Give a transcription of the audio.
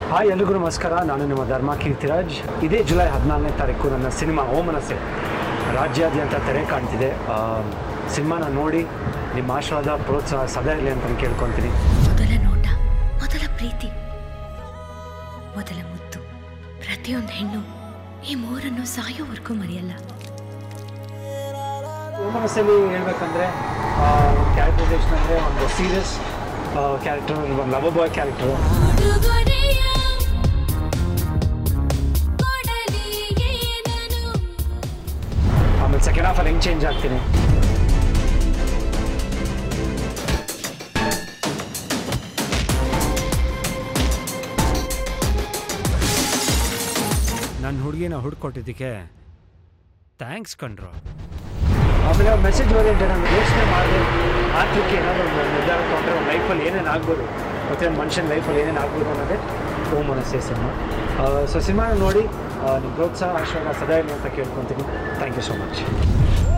hi ಎಲ್ರಿಗೂ ನಮಸ್ಕಾರ ನಾನು ನಿಮ್ಮ ಧರ್ಮ ಕೀರ್ತಿರಾಜ್ ಇದೇ ಜುಲೈ ಹದಿನಾರನೇ ತಾರೀಕು ನನ್ನ ಸಿನಿಮಾ ಓಮನಸೆ ರಾಜ್ಯಾದ್ಯಂತ ತೆರೆ ಕಾಣ್ತಿದೆ ಆ, ಸಿನಿಮಾನ ನೋಡಿ ನಿಮ್ಮ ಆಶೀರ್ವಾದ ಪ್ರೋತ್ಸಾಹ ಸದಾ ಇರಲಿ ಅಂತ ನಾನು ಕೇಳ್ಕೊತೀನಿ ಮೊದಲ ನೋಟ ಮೊದಲ ಪ್ರೀತಿ ಮೊದಲ ಮುತ್ತು ಪ್ರತಿಯೊಂದು ಹೆಣ್ಣು ಈ ಮೂರನ್ನು ಸಾಯೋವರೆಗೂ ಮರೆಯಲ್ಲ ಓಮನಸೆಲಿ ಹೇಳ್ಬೇಕಂದ್ರೆ ಕ್ಯಾರೆಕ್ಟರೈಸೇಷನ್ ಅಂದರೆ ಒಂದು ಸೀರಿಯಸ್ ಕ್ಯಾರೆಕ್ಟರ್ ಒಂದು ಲವ್ ಬಾಯ್ ಕ್ಯಾರೆಕ್ಟರ್ ಆಮೇಲೆ ಸೆಕೆಂಡ್ ಹಾಫಲ್ಲಿ ಹೆಂಗೆ ಚೇಂಜ್ ಆಗ್ತೀನಿ ನನ್ನ ಹುಡುಗಿನ ಹುಡ್ಕೊಟ್ಟಿದ್ದಕ್ಕೆ ಥ್ಯಾಂಕ್ಸ್ ಕಣ್ರು ಆಮೇಲೆ ಮೆಸೇಜ್ ಓರಿಯೆಂಟೆಡ್ ನಾನು ಯೋಚನೆ ಮಾಡಿದೆ ಆತ್ಮಕ್ಕೆ ಏನಾದರೂ ಒಂದು ನಿರ್ಧಾರ ತೊಗೊಂಡ್ರೆ ಒಂದು ಲೈಫಲ್ಲಿ ಏನೇನು ಆಗ್ಬೋದು ಪ್ರತಿಯೊಂದು ಮನುಷ್ಯನ ಲೈಫಲ್ಲಿ ಏನೇನು ಆಗ್ಬೋದು ಅನ್ನೋದೇ ಓ ಮನಸ್ಸೇ ಸಿನಿಮಾ ಸೊ ಸಿನಿಮಾನ ನೋಡಿ ನಿಮ್ಮ ಪ್ರೋತ್ಸಾಹ ಆಶೀರ್ವಾದ ಸದಾ ಇರಲಿ ಅಂತ ಕೇಳ್ಕೊತೀನಿ ಥ್ಯಾಂಕ್ ಯು ಸೊ ಮಚ್